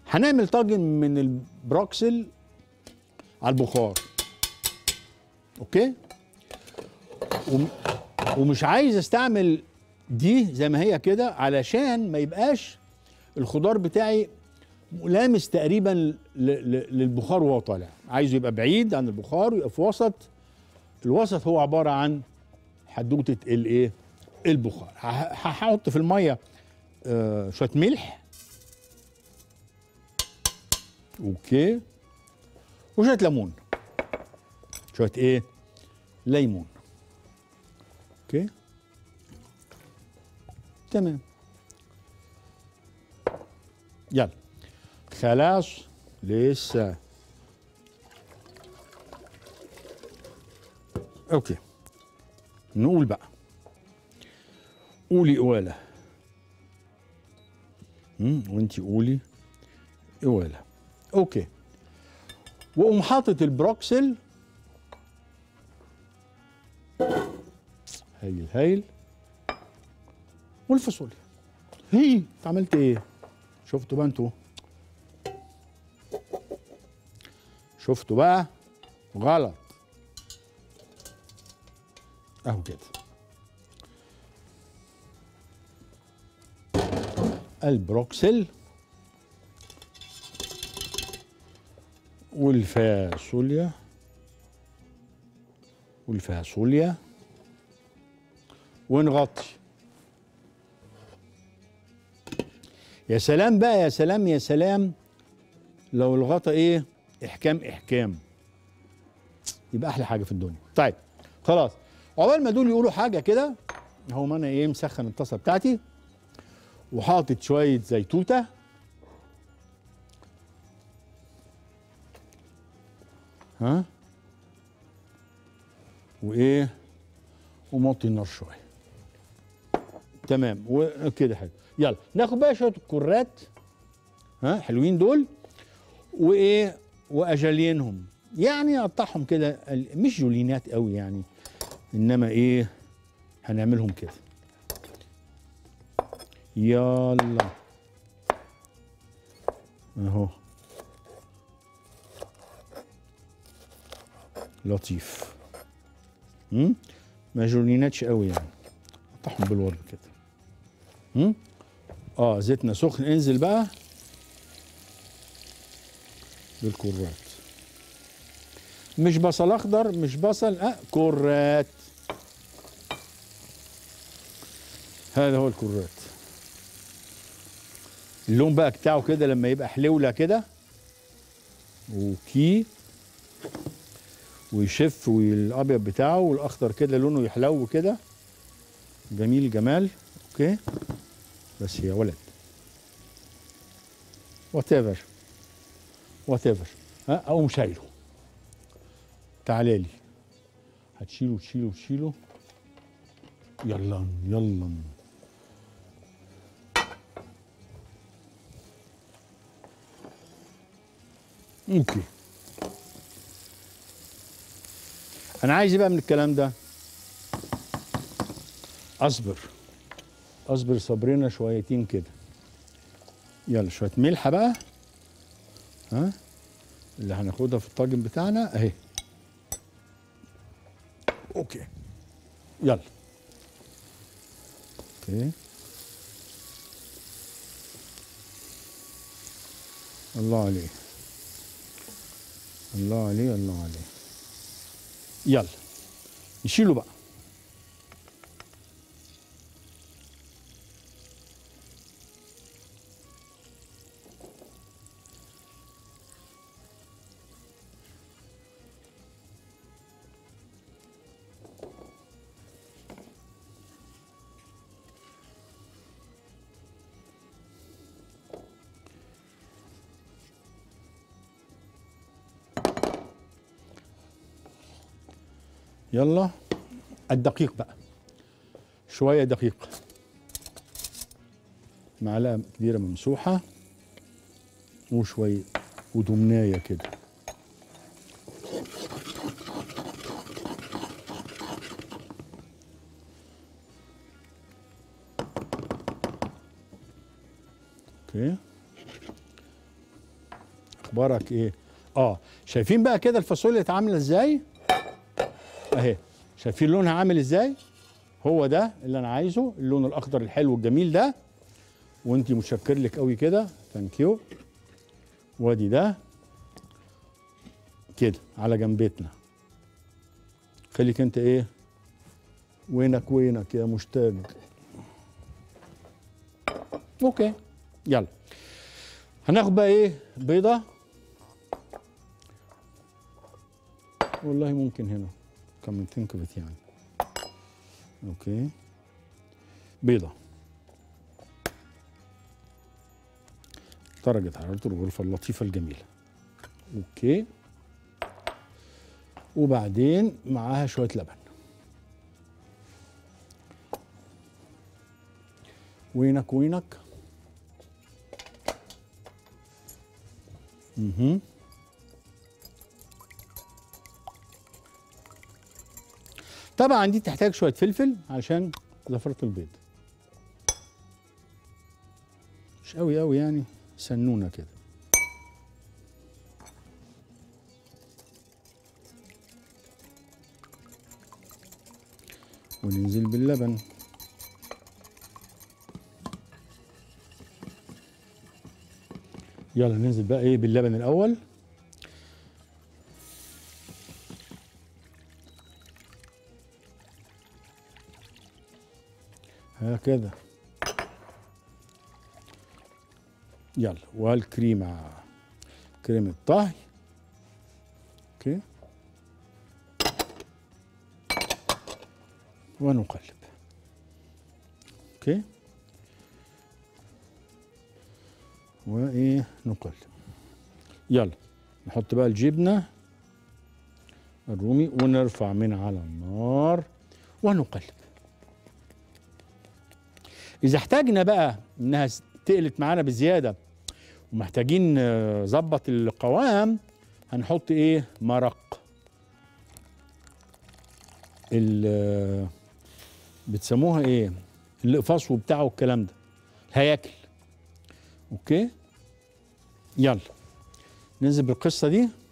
هنعمل طاجن من البروكسل على البخار اوكي وم- ومش عايز استعمل دي زي ما هي كده علشان ما يبقاش الخضار بتاعي لامس تقريبا ل- ل- للبخار وهو طالع عايزه يبقى بعيد عن البخار ويبقى في وسط الوسط هو عباره عن حدوته الايه البخار ه- هحط في الميه آه، شويه ملح اوكي وشويه ليمون شويه ايه ليمون اوكي تمام يلا خلاص لسه اوكي نقول بقى قولي قواله امم وانتي قولي قواله اوكي واقوم حاطط البروكسل هايل هايل والفاصوليا هي انت عملت ايه شفتوا بقى انتوا شفتوا بقى غلط اهو كده البروكسل والفاصوليا والفاصوليا ونغطي يا سلام بقى يا سلام يا سلام لو الغطا ايه احكام احكام يبقى احلى حاجه في الدنيا طيب خلاص عقبال ما دول يقولوا حاجه كده هو ما انا ايه مسخن الطاسه بتاعتي وحاطط شويه زيتوته ها وايه وموطي النار شويه تمام وكده حلو يلا ناخد بقى شويه الكرات ها حلوين دول وايه واجالينهم يعني اقطعهم كده ال- مش جولينات قوي يعني انما ايه هنعملهم كده يلا اهو لطيف امم ما جوليناتش قوي يعني قطعهم بالورد كده امم اه زيتنا سخن انزل بقى بالكرات مش بصل اخضر مش بصل اه كرات هذا هو الكرات اللون بقى بتاعه كده لما يبقى حلولة كده وكي ويشف والابيض بتاعه والاخضر كده لونه يحلو كده جميل جمال اوكي بس يا ولد وات ايفر وات ايفر ها اقوم شايله تعالى لي هتشيله تشيله تشيله يلا يلا اوكي انا عايز إيه بقى من الكلام ده اصبر اصبر صبرنا شويتين كده يلا شويه ملح بقى ها اللي هناخدها في الطاجن بتاعنا اهي اوكي يلا اوكي الله عليه الله عليه الله عليه يلا نشيله بقى يلا الدقيق بقى شوية دقيق معلقة كبيرة ممسوحة وشوية ودمناية كده اوكي اخبارك ايه اه شايفين بقى كده الفاصوليا عامله ازاي اهي شايفين لونها عامل ازاي هو ده اللي انا عايزه اللون الاخضر الحلو الجميل ده وانتي متشكر لك قوي كده ثانك يو وادي ده كده على جنبتنا خليك انت ايه وينك وينك يا مشتاق اوكي يلا هناخد بقى ايه بيضه والله ممكن هنا كم تنكبت يعني اوكي بيضه درجة حرارة الغرفة اللطيفة الجميلة اوكي وبعدين معاها شوية لبن وينك وينك اها طبعا دي تحتاج شويه فلفل عشان زفرة البيض مش قوي قوي يعني سنونه كده وننزل باللبن يلا ننزل بقى ايه باللبن الاول هكذا يلا والكريمة كريمة طهي اوكي ونقلب اوكي وايه نقلب يلا نحط بقى الجبنه الرومي ونرفع من على النار ونقلب اذا احتاجنا بقى انها تقلت معانا بزياده ومحتاجين نظبط القوام هنحط ايه مرق ال بتسموها ايه الاقفاص وبتاعه والكلام ده الهياكل اوكي يلا ننزل بالقصه دي